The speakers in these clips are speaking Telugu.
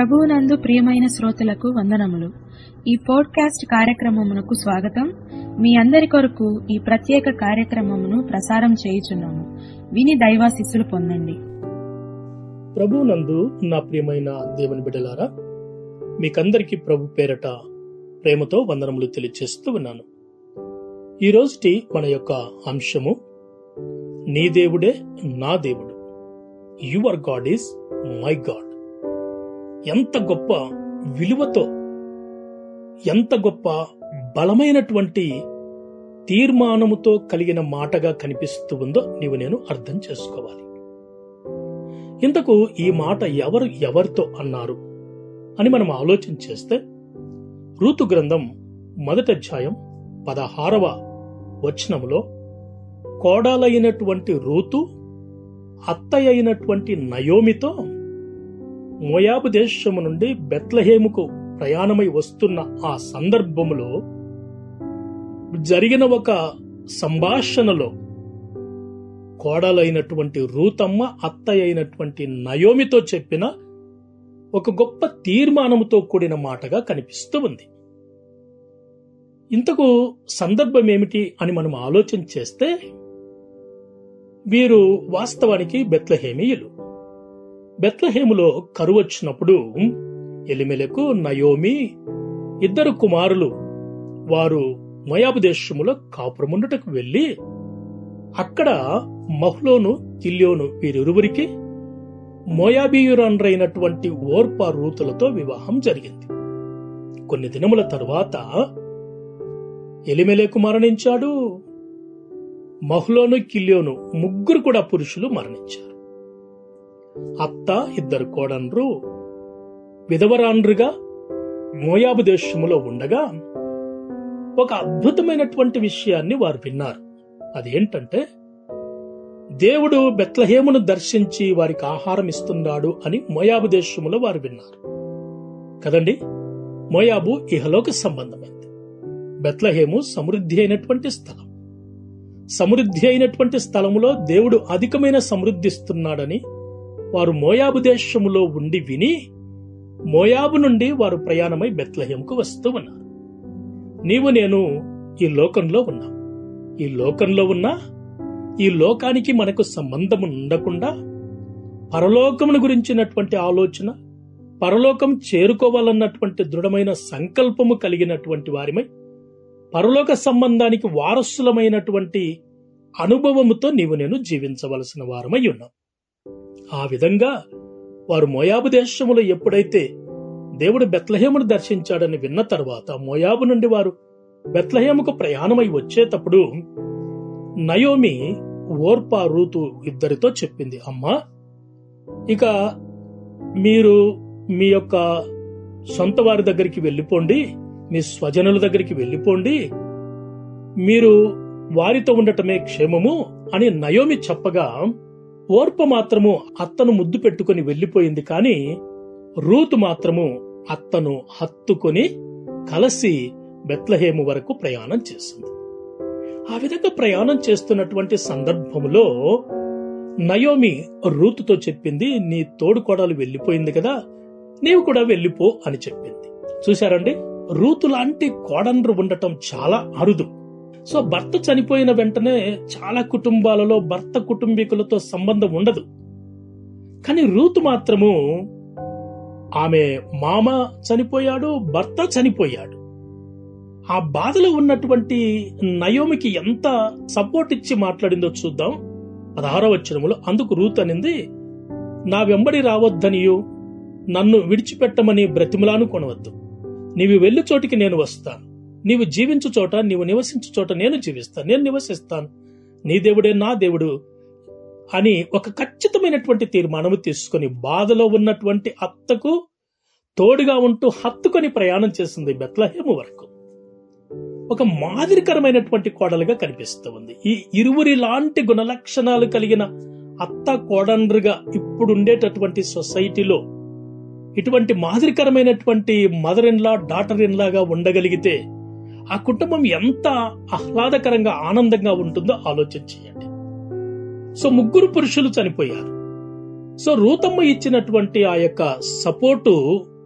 ప్రభువునందు ప్రియమైన శ్రోతలకు వందనములు ఈ పోడ్కాస్ట్ కార్యక్రమమునకు స్వాగతం మీ అందరి కొరకు ఈ ప్రత్యేక కార్యక్రమమును ప్రసారం చేయుచున్నాము విని దైవాశిస్సులు పొందండి ప్రభునందు నా ప్రియమైన దేవుని బిడ్డలారా మీకందరికీ ప్రభు పేరట ప్రేమతో వందనములు తెలియచేస్తూ ఉన్నాను ఈ రోజుటి మన యొక్క అంశము నీ దేవుడే నా దేవుడు your God is my God ఎంత గొప్ప విలువతో ఎంత గొప్ప బలమైనటువంటి తీర్మానముతో కలిగిన మాటగా కనిపిస్తూ ఉందో నీవు నేను అర్థం చేసుకోవాలి ఇంతకు ఈ మాట ఎవరు ఎవరితో అన్నారు అని మనం ఆలోచన చేస్తే ఋతు గ్రంథం మొదటి అధ్యాయం పదహారవ వచనములో కోడాలైనటువంటి రూతు అత్త అయినటువంటి నయోమితో మోయాబు దేశము నుండి బెత్లహేముకు ప్రయాణమై వస్తున్న ఆ సందర్భములో జరిగిన ఒక సంభాషణలో కోడలైనటువంటి రూతమ్మ అత్త అయినటువంటి నయోమితో చెప్పిన ఒక గొప్ప తీర్మానముతో కూడిన మాటగా కనిపిస్తూ ఉంది ఇంతకు సందర్భం ఏమిటి అని మనం ఆలోచన చేస్తే వీరు వాస్తవానికి బెత్లహేమీయులు బెత్లహేములో కరువు వచ్చినప్పుడు ఎలిమెలకు నయోమి ఇద్దరు కుమారులు వారు మయాబు దేశములో కాపురముండుటకు వెళ్లి అక్కడ మహ్లోను కిల్యోను వీరిరువురికి మోయాబీయురాన్రైనటువంటి ఓర్పా రూతులతో వివాహం జరిగింది కొన్ని దినముల తరువాత ఎలిమెలేకు మరణించాడు మహ్లోను కిల్యోను ముగ్గురు కూడా పురుషులు మరణించారు అత్త ఇద్దరు కోడన్రు విధవరాండ్రుగా మోయాబు దేశములో ఉండగా ఒక అద్భుతమైనటువంటి విషయాన్ని వారు విన్నారు అదేంటంటే దేవుడు బెత్లహేమును దర్శించి వారికి ఆహారం ఇస్తున్నాడు అని మోయాబు దేశములో వారు విన్నారు కదండి మోయాబు ఇహలోక సంబంధమైంది బెత్లహేము సమృద్ధి అయినటువంటి స్థలం సమృద్ధి అయినటువంటి స్థలములో దేవుడు అధికమైన సమృద్ధిస్తున్నాడని వారు మోయాబు దేశములో ఉండి విని మోయాబు నుండి వారు ప్రయాణమై బెత్లహేముకు వస్తూ ఉన్నారు నీవు నేను ఈ లోకంలో ఉన్నాం ఈ లోకంలో ఉన్నా ఈ లోకానికి మనకు సంబంధం ఉండకుండా పరలోకమును గురించినటువంటి ఆలోచన పరలోకం చేరుకోవాలన్నటువంటి దృఢమైన సంకల్పము కలిగినటువంటి వారిమై పరలోక సంబంధానికి వారసులమైనటువంటి అనుభవముతో నీవు నేను జీవించవలసిన వారమై ఉన్నాం ఆ విధంగా వారు మోయాబు దేశములో ఎప్పుడైతే దేవుడు బెత్లహేమును దర్శించాడని విన్న తర్వాత మోయాబు నుండి వారు బెత్లహేముకు ప్రయాణమై వచ్చేటప్పుడు నయోమి ఓర్పా రూతు ఇద్దరితో చెప్పింది అమ్మా ఇక మీరు మీ యొక్క సొంత వారి దగ్గరికి వెళ్ళిపోండి మీ స్వజనుల దగ్గరికి వెళ్ళిపోండి మీరు వారితో ఉండటమే క్షేమము అని నయోమి చెప్పగా ఓర్ప మాత్రము అత్తను ముద్దు పెట్టుకుని వెళ్లిపోయింది కాని రూతు మాత్రము అత్తను హత్తుకొని కలిసి బెత్లహేము వరకు ప్రయాణం చేసింది ఆ విధంగా ప్రయాణం చేస్తున్నటువంటి సందర్భంలో నయోమి రూతుతో చెప్పింది నీ తోడుకోడలు వెళ్లిపోయింది కదా నీవు కూడా వెళ్ళిపో అని చెప్పింది చూశారండి రూతు లాంటి కోడండ్రు ఉండటం చాలా అరుదు సో భర్త చనిపోయిన వెంటనే చాలా కుటుంబాలలో భర్త కుటుంబీకులతో సంబంధం ఉండదు కానీ రూతు మాత్రము ఆమె మామ చనిపోయాడు భర్త చనిపోయాడు ఆ బాధలో ఉన్నటువంటి నయోమికి ఎంత సపోర్ట్ ఇచ్చి మాట్లాడిందో చూద్దాం పదహారో వచ్చినములో అందుకు రూత్ అనింది నా వెంబడి రావద్దనియు నన్ను విడిచిపెట్టమని బ్రతిమలాను కొనవద్దు నీవు వెళ్ళు చోటికి నేను వస్తాను నీవు జీవించు చోట నీవు నివసించు చోట నేను జీవిస్తాను నేను నివసిస్తాను నీ దేవుడే నా దేవుడు అని ఒక ఖచ్చితమైనటువంటి తీర్మానము తీసుకుని బాధలో ఉన్నటువంటి అత్తకు తోడుగా ఉంటూ హత్తుకొని ప్రయాణం చేసింది బెత్లహేము వరకు ఒక మాదిరికరమైనటువంటి కోడలుగా కనిపిస్తూ ఉంది ఈ ఇరువురి లాంటి గుణలక్షణాలు కలిగిన అత్త కోడండ్రుగా ఇప్పుడుండేటటువంటి సొసైటీలో ఇటువంటి మాదిరికరమైనటువంటి మదర్ ఇన్లా డాటర్ ఇన్లాగా ఉండగలిగితే ఆ కుటుంబం ఎంత ఆహ్లాదకరంగా ఆనందంగా ఉంటుందో ఆలోచన చేయండి సో ముగ్గురు పురుషులు చనిపోయారు సో రూతమ్మ ఇచ్చినటువంటి ఆ యొక్క సపోర్టు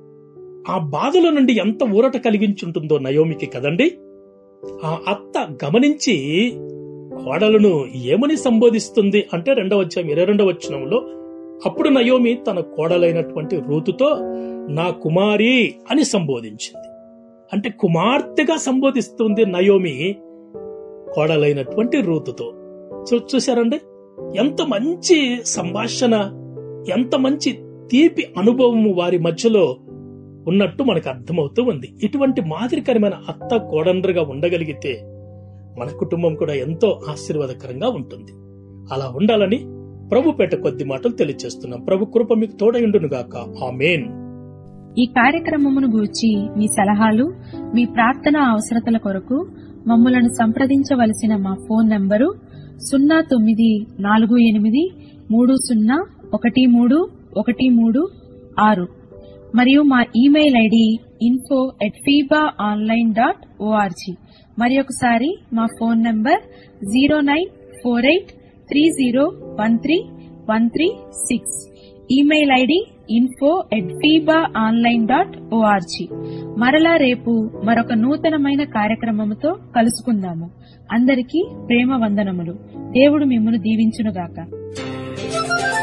ఆ బాధల నుండి ఎంత ఊరట కలిగించుంటుందో నయోమికి కదండి ఆ అత్త గమనించి కోడలను ఏమని సంబోధిస్తుంది అంటే రెండవ అధ్యాయం ఇరవై రెండవ వచనంలో అప్పుడు నయోమి తన కోడలైనటువంటి రూతుతో నా కుమారి అని సంబోధించింది అంటే కుమార్తెగా సంబోధిస్తుంది నయోమి కోడలైనటువంటి రూతుతో చూ- చూశారండి ఎంత మంచి సంభాషణ ఎంత మంచి తీపి అనుభవము వారి మధ్యలో ఉన్నట్టు మనకు అర్థమవుతూ ఉంది ఇటువంటి మాదిరికరమైన అత్త కోడండ్రుగా ఉండగలిగితే మన కుటుంబం కూడా ఎంతో ఆశీర్వాదకరంగా ఉంటుంది అలా ఉండాలని ప్రభు పేట కొద్ది మాటలు తెలియజేస్తున్నాం ప్రభు కృప మీకు తోడయుండును గాక ఆమెన్ ఈ కార్యక్రమమును గూర్చి మీ సలహాలు మీ ప్రార్థన అవసరతల కొరకు మమ్మలను సంప్రదించవలసిన మా ఫోన్ నంబరు సున్నా తొమ్మిది నాలుగు ఎనిమిది మూడు సున్నా ఒకటి మూడు ఒకటి మూడు ఆరు మరియు మా email ID info at FEBA online dot org మరి ఒకసారి మా phone number zero nine four eight three zero one three one three six email ID info at FEBA online dot org మరలా రేపు మరొక నూతనమైన కార్యక్రమముతో కలుసుకుందాము అందరికీ ప్రేమ వందనములు దేవుడు మిమ్మను దీవించునుగాక